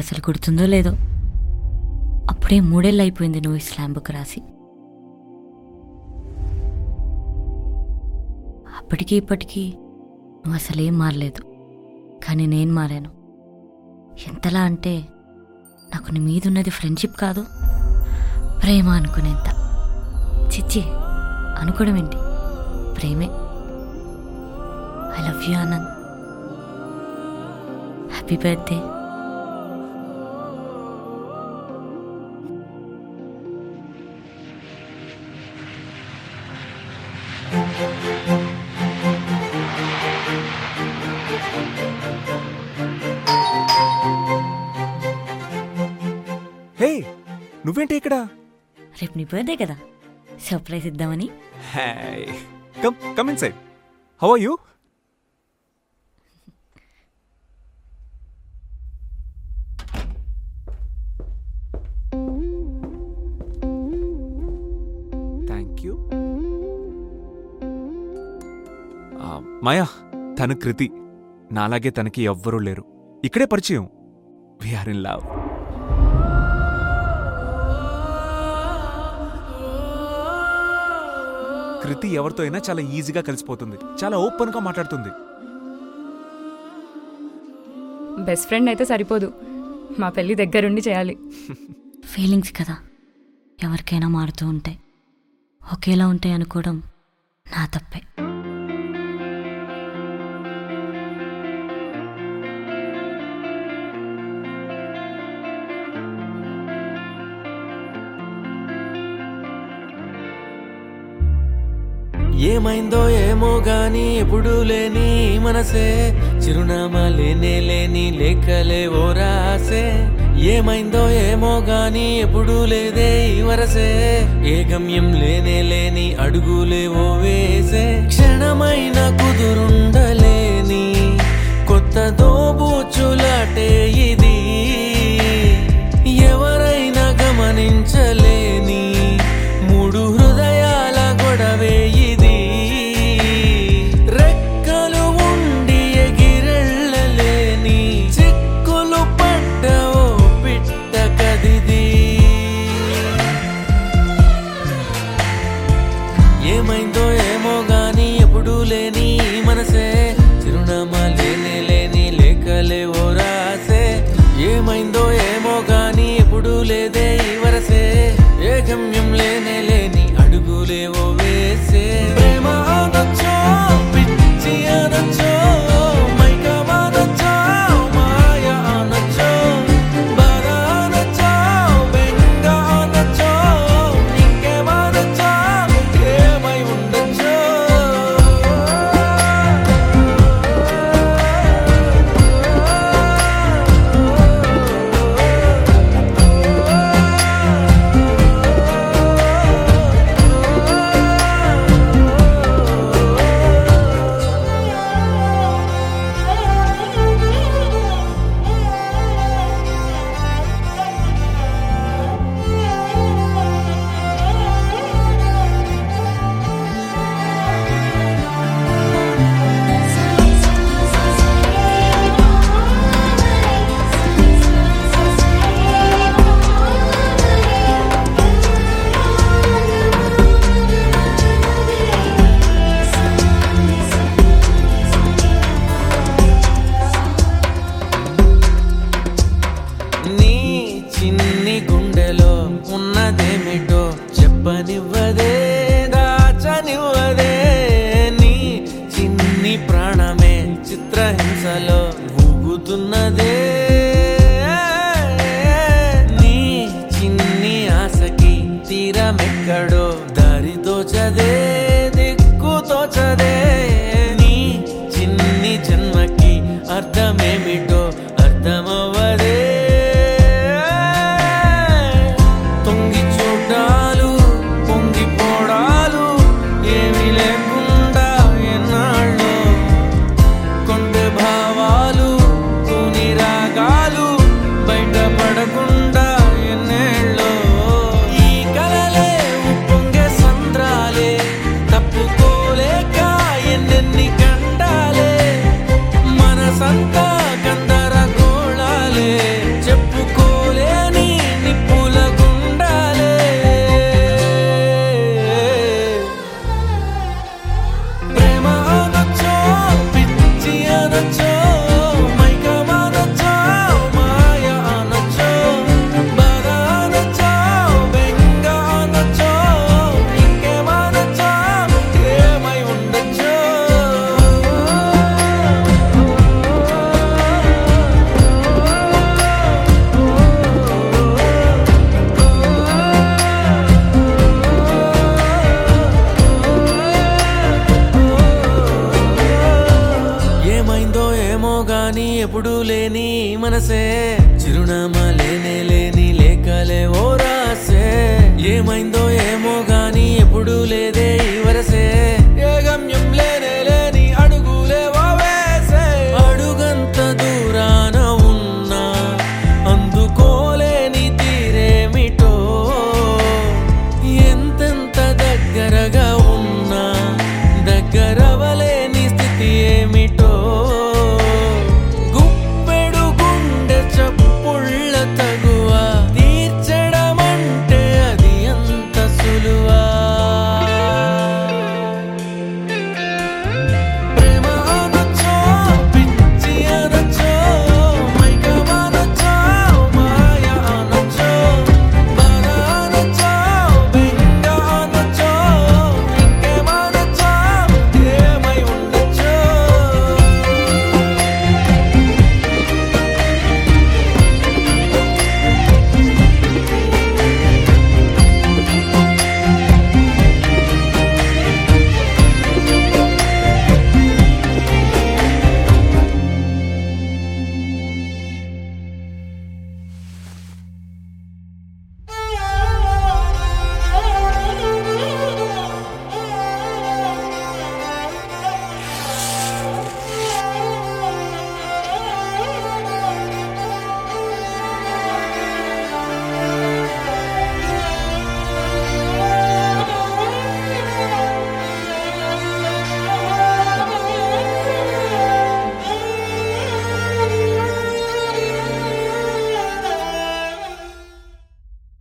అసలు గుర్తుందో లేదో అప్పుడే మూడేళ్ళు అయిపోయింది నువ్వు ఇస్లాం బుక్ రాసి అప్పటికి ఇప్పటికీ నువ్వు అసలేం మారలేదు కానీ నేను మారాను ఎంతలా అంటే నాకు నీ మీదున్నది ఫ్రెండ్షిప్ కాదు ప్రేమ అనుకునేంత చిచ్చి అనుకోవడం ఏంటి ప్రేమే I love you Anand happy birthday hey నువ్వేంటి ఇక్కడ రేపు నీ బర్త్డే కదా సర్ప్రైజ్ ఇద్దామని hi come come inside how are you thank you Maya తను కృతి నాలాగే తనకి ఎవ్వరూ లేరు ఇక్కడే పరిచయం వీఆర్ ఇన్ లవ్ కృతి ఎవరితో అయినా చాలా ఈజీగా కలిసిపోతుంది చాలా ఓపెన్ గా మాట్లాడుతుంది బెస్ట్ ఫ్రెండ్ అయితే సరిపోదు మా పెళ్ళి దగ్గరుండి చేయాలి ఫీలింగ్స్ కదా ఎవరికైనా మారుతూ ఉంటాయి ఒకేలా ఉంటాయి అనుకోవడం నా తప్పే ఏమైందో ఏమో గాని ఎప్పుడు లేని ఈ మనసే చిరునామా లేనే లేని లేఖలే ఓ రాసే ఏమైందో ఏమో గాని ఎప్పుడు లేదే ఈ వరసే ఏ గమ్యం లేనే లేని అడుగులే ఓ వేసే క్షణమైన కుదురుండలేని కొత్త దోబూచులాటే ఇది ఎవరైనా గమనించలేని మూడు హృదయాల గొడవే ఇది రెక్కలు ఉండి ఎగిరెళ్ళలేని చిక్కులు పడ్డ ఓ పిట్ట కదిది ఏమైందో ఏమో గాని ఎప్పుడు లేని ఈ మనసే చిరునామా లేనే లేని లేఖలే ఓ రాసే ఏమైందో ఏమో గాని ఎప్పుడు లేదే ఈ వరసే ఏ గమ్యం లేనే లేని అడుగులే ఓ వేసే ప్రేమ అనొచ్చో పిచ్చి అనొచ్చో మైకమనొచ్చో మాయ అనొచ్చో బాధ అనొచ్చో బెంగ అనొచ్చో ఇంకేమనొచ్చో ఏమై ఉండొచ్చో నీ చిన్ని గుండెలో ఉన్నదేమిటో చెప్పనివ్వదే దాచనివ్వదే నీ చిన్ని ప్రాణమే చిత్రహింసలో ఊగుతున్నదే నీ చిన్ని ఆశకి తీరమెక్కడో దారి తోచదే దిక్కు తోచదే నీ చిన్ని జన్మకి అర్థమేమిటో అర్థమవ్వదే తొంగి చూడాలు పొంగి పోడాలు ఏమి లేకుండా ఎన్నాళ్ళు కొంటె భావాలు తూని రాగాలు బయటపడకుండా ఎన్నేళ్ళు ఈ కలలే ఉప్పొంగే సంద్రాలే తప్పుకోలేక ఎన్నెన్ని గండాలే మనసంతా గంధ ఎప్పుడూ లేని మనసే చిరునామా లేనే లేని లేకలే ఓ రాసే ఏమైందో ఏమో గాని ఎప్పుడూ లేదే ఈ వరసే ఏ గమ్యం లేనే లేని అడుగులే ఓ వేసే అడుగంత దూరాన ఉన్నా అందుకోలేని తీరేమిటో ఎంతెంత దగ్గరగా ఉన్నా దగ్గరవ